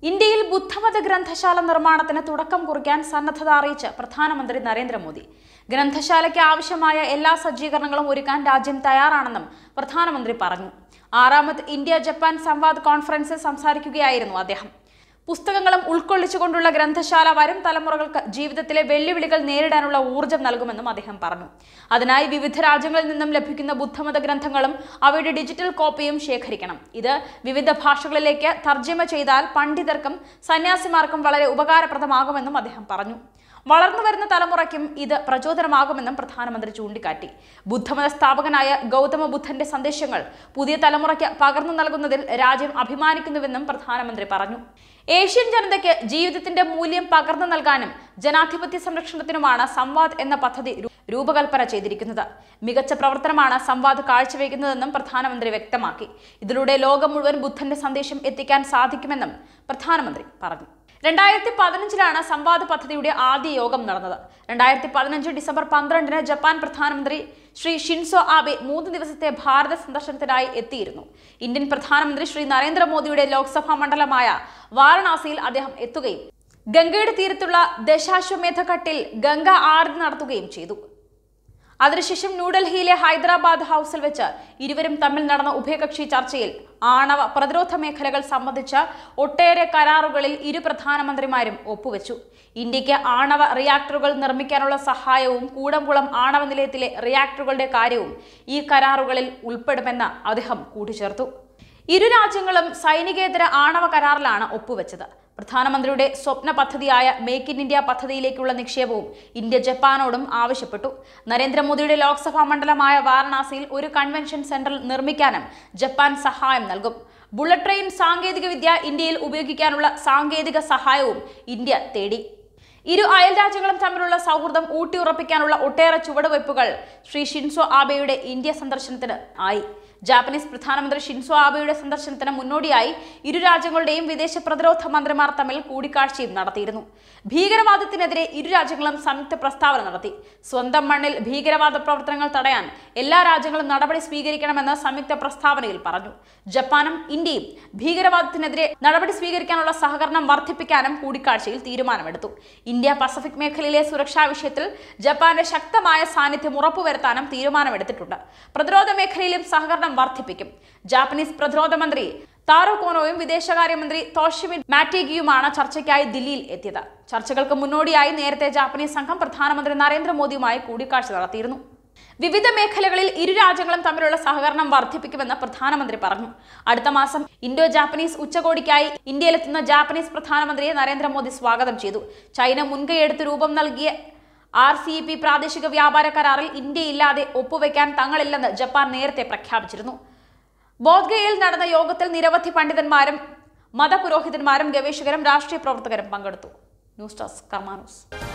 ഇന്ത്യയിൽ ബുദ്ധമത ഗ്രന്ഥശാല നിർമ്മാണത്തിന് തുടക്കം കുറിക്കാൻ സന്നദ്ധത അറിയിച്ച് പ്രധാനമന്ത്രി നരേന്ദ്രമോദി ഗ്രന്ഥശാലയ്ക്ക് ആവശ്യമായ എല്ലാ സജ്ജീകരണങ്ങളും ഒരുക്കാൻ രാജ്യം തയ്യാറാണെന്നും പ്രധാനമന്ത്രി പറഞ്ഞു ആറാമത് ഇന്ത്യ ജപ്പാൻ സംവാദ് കോൺഫറൻസിൽ സംസാരിക്കുകയായിരുന്നു അദ്ദേഹം പുസ്തകങ്ങളും ഉൾക്കൊള്ളിച്ചുകൊണ്ടുള്ള ഗ്രന്ഥശാല വരും തലമുറകൾക്ക് ജീവിതത്തിലെ വെല്ലുവിളികൾ നേരിടാനുള്ള ഊർജ്ജം നൽകുമെന്നും അദ്ദേഹം പറഞ്ഞു അതിനായി വിവിധ രാജ്യങ്ങളിൽ നിന്നും ലഭിക്കുന്ന ബുദ്ധമത ഗ്രന്ഥങ്ങളും അവയുടെ ഡിജിറ്റൽ കോപ്പിയും ശേഖരിക്കണം ഇത് വിവിധ ഭാഷകളിലേക്ക് തർജ്ജമ ചെയ്താൽ പണ്ഡിതർക്കും സന്യാസിമാർക്കും വളരെ ഉപകാരപ്രദമാകുമെന്നും അദ്ദേഹം പറഞ്ഞു വളർന്നു വരുന്ന തലമുറയ്ക്കും ഇത് പ്രചോദനമാകുമെന്നും പ്രധാനമന്ത്രി ചൂണ്ടിക്കാട്ടി ബുദ്ധമത സ്ഥാപകനായ ഗൗതമ ബുദ്ധന്റെ സന്ദേശങ്ങൾ പുതിയ തലമുറയ്ക്ക് പകർന്നു നൽകുന്നതിൽ രാജ്യം അഭിമാനിക്കുന്നുവെന്നും പ്രധാനമന്ത്രി പറഞ്ഞു ഏഷ്യൻ ജനതയ്ക്ക് ജീവിതത്തിന്റെ മൂല്യം പകർന്നു നൽകാനും ജനാധിപത്യ സംരക്ഷണത്തിനുമാണ് സംവാദ് എന്ന പദ്ധതി രൂ- രൂപകൽപ്പന ചെയ്തിരിക്കുന്നത് മികച്ച പ്രവർത്തനമാണ് സംവാദ് കാഴ്ചവെക്കുന്നതെന്നും പ്രധാനമന്ത്രി വ്യക്തമാക്കി ഇതിലൂടെ ലോകം മുഴുവൻ ബുദ്ധന്റെ സന്ദേശം എത്തിക്കാൻ സാധിക്കുമെന്നും പ്രധാനമന്ത്രി പറഞ്ഞു രണ്ടായിരത്തി പതിനഞ്ചിലാണ് സംവാദ് പദ്ധതിയുടെ ആദ്യ യോഗം നടന്നത് രണ്ടായിരത്തി പതിനഞ്ച് ഡിസംബർ പന്ത്രണ്ടിന് ജപ്പാൻ പ്രധാനമന്ത്രി ശ്രീ ഷിൻസോ ആബെ മൂന്ന് ദിവസത്തെ ഭാരത സന്ദർശനത്തിനായി എത്തിയിരുന്നു ഇന്ത്യൻ പ്രധാനമന്ത്രി ശ്രീ നരേന്ദ്രമോദിയുടെ ലോക്സഭാ മണ്ഡലമായ വാരണാസിയിൽ അദ്ദേഹം എത്തുകയും ഗംഗയുടെ തീരത്തുള്ള ദശാശ്വമേധഘട്ടിൽ ഗംഗ ആരതി നടത്തുകയും ചെയ്തു അതിനുശേഷം ന്യൂഡൽഹിയിലെ ഹൈദരാബാദ് ഹൗസിൽ വെച്ച് ഇരുവരും തമ്മിൽ നടന്ന ഉഭയകക്ഷി ചർച്ചയിൽ ആണവ പ്രതിരോധ മേഖലകൾ സംബന്ധിച്ച ഒട്ടേറെ കരാറുകളിൽ ഇരു പ്രധാനമന്ത്രിമാരും ഒപ്പുവെച്ചു ഇന്ത്യക്ക് ആണവ റിയാക്ടറുകൾ നിർമ്മിക്കാനുള്ള സഹായവും കൂടംകുളം ആണവ നിലയത്തിലെ റിയാക്ടറുകളുടെ കാര്യവും ഈ കരാറുകളിൽ ഉൾപ്പെടുമെന്ന് അദ്ദേഹം കൂട്ടിച്ചേർത്തു ഇരു രാജ്യങ്ങളും സൈനികേതര ആണവ കരാറിലാണ് ഒപ്പുവെച്ചത് പ്രധാനമന്ത്രിയുടെ സ്വപ്ന പദ്ധതിയായ മേക്ക് ഇൻ ഇന്ത്യ പദ്ധതിയിലേക്കുള്ള നിക്ഷേപവും ഇന്ത്യ ജപ്പാനോടും ആവശ്യപ്പെട്ടു നരേന്ദ്രമോദിയുടെ ലോക്സഭാ മണ്ഡലമായ വാരണാസിയിൽ ഒരു കൺവെൻഷൻ സെന്റർ നിർമ്മിക്കാനും ജപ്പാൻ സഹായം നൽകും ബുള്ളറ്റ് ട്രെയിൻ സാങ്കേതികവിദ്യ ഇന്ത്യയിൽ ഉപയോഗിക്കാനുള്ള സാങ്കേതിക സഹായവും ഇന്ത്യ തേടി ഇരു അയൽ രാജ്യങ്ങളും തമ്മിലുള്ള സൗഹൃദം ഊട്ടിയുറപ്പിക്കാനുള്ള ഒട്ടേറെ ചുവടുവയ്പ്പുകൾ ശ്രീ ഷിൻസോ ആബെയുടെ ഇന്ത്യ സന്ദർശനത്തിന് ആയി ജാപ്പനീസ് പ്രധാനമന്ത്രി ഷിൻസോ ആബെയുടെ സന്ദർശനത്തിന് മുന്നോടിയായി ഇരു രാജ്യങ്ങളുടെയും വിദേശ പ്രതിരോധ മന്ത്രിമാർ തമ്മിൽ കൂടിക്കാഴ്ചയും നടത്തിയിരുന്നു ഭീകരവാദത്തിനെതിരെ ഇരു രാജ്യങ്ങളും സംയുക്ത പ്രസ്താവന നടത്തി സ്വന്തം മണ്ണിൽ ഭീകരവാദ പ്രവർത്തനങ്ങൾ തടയാൻ എല്ലാ രാജ്യങ്ങളും നടപടി സ്വീകരിക്കണമെന്ന് സംയുക്ത പ്രസ്താവനയിൽ പറഞ്ഞു ജപ്പാനും ഇന്ത്യയും ഭീകരവാദത്തിനെതിരെ നടപടി സ്വീകരിക്കാനുള്ള സഹകരണം വർദ്ധിപ്പിക്കാനും കൂടിക്കാഴ്ചയിൽ തീരുമാനമെടുത്തു ഇന്ത്യ പസഫിക് മേഖലയിലെ സുരക്ഷാ വിഷയത്തിൽ ജപ്പാന്റെ ശക്തമായ സാന്നിധ്യം ഉറപ്പുവരുത്താനും തീരുമാനമെടുത്തിട്ടുണ്ട് പ്രതിരോധ മേഖലയിലും സഹകരണം വർദ്ധിപ്പിക്കും ജാപ്പനീസ് പ്രതിരോധ മന്ത്രി താറോ കോനോയും വിദേശകാര്യമന്ത്രി തോഷിമി മാറ്റേഗിയുമാണ് ചർച്ചയ്ക്കായി ദില്ലിയിൽ എത്തിയത് ചർച്ചകൾക്ക് മുന്നോടിയായി നേരത്തെ ജാപ്പനീസ് സംഘം പ്രധാനമന്ത്രി നരേന്ദ്രമോദിയുമായി കൂടിക്കാഴ്ച നടത്തിയിരുന്നു വിവിധ മേഖലകളിൽ ഇരു രാജ്യങ്ങളും തമ്മിലുള്ള സഹകരണം വർദ്ധിപ്പിക്കുമെന്ന് പ്രധാനമന്ത്രി പറഞ്ഞു അടുത്ത മാസം ഇൻഡോ ജാപ്പനീസ് ഉച്ചകോടിക്കായി ഇന്ത്യയിലെത്തുന്ന ജാപ്പനീസ് പ്രധാനമന്ത്രിയെ നരേന്ദ്രമോദി സ്വാഗതം ചെയ്തു ചൈന മുൻകൈയെടുത്ത് രൂപം നൽകിയ ആർ സി പി പ്രാദേശിക വ്യാപാര കരാറിൽ ഇന്ത്യയില്ലാതെ ഒപ്പുവെക്കാൻ തങ്ങളില്ലെന്ന് ജപ്പാൻ നേരത്തെ പ്രഖ്യാപിച്ചിരുന്നു ബോധ്ഗയയിൽ നടന്ന യോഗത്തിൽ നിരവധി പണ്ഡിതന്മാരും മതപുരോഹിതന്മാരും ഗവേഷകരും രാഷ്ട്രീയ പ്രവർത്തകരും പങ്കെടുത്തു ന്യൂസ് ഡെസ്ക് കർമാനൂസ്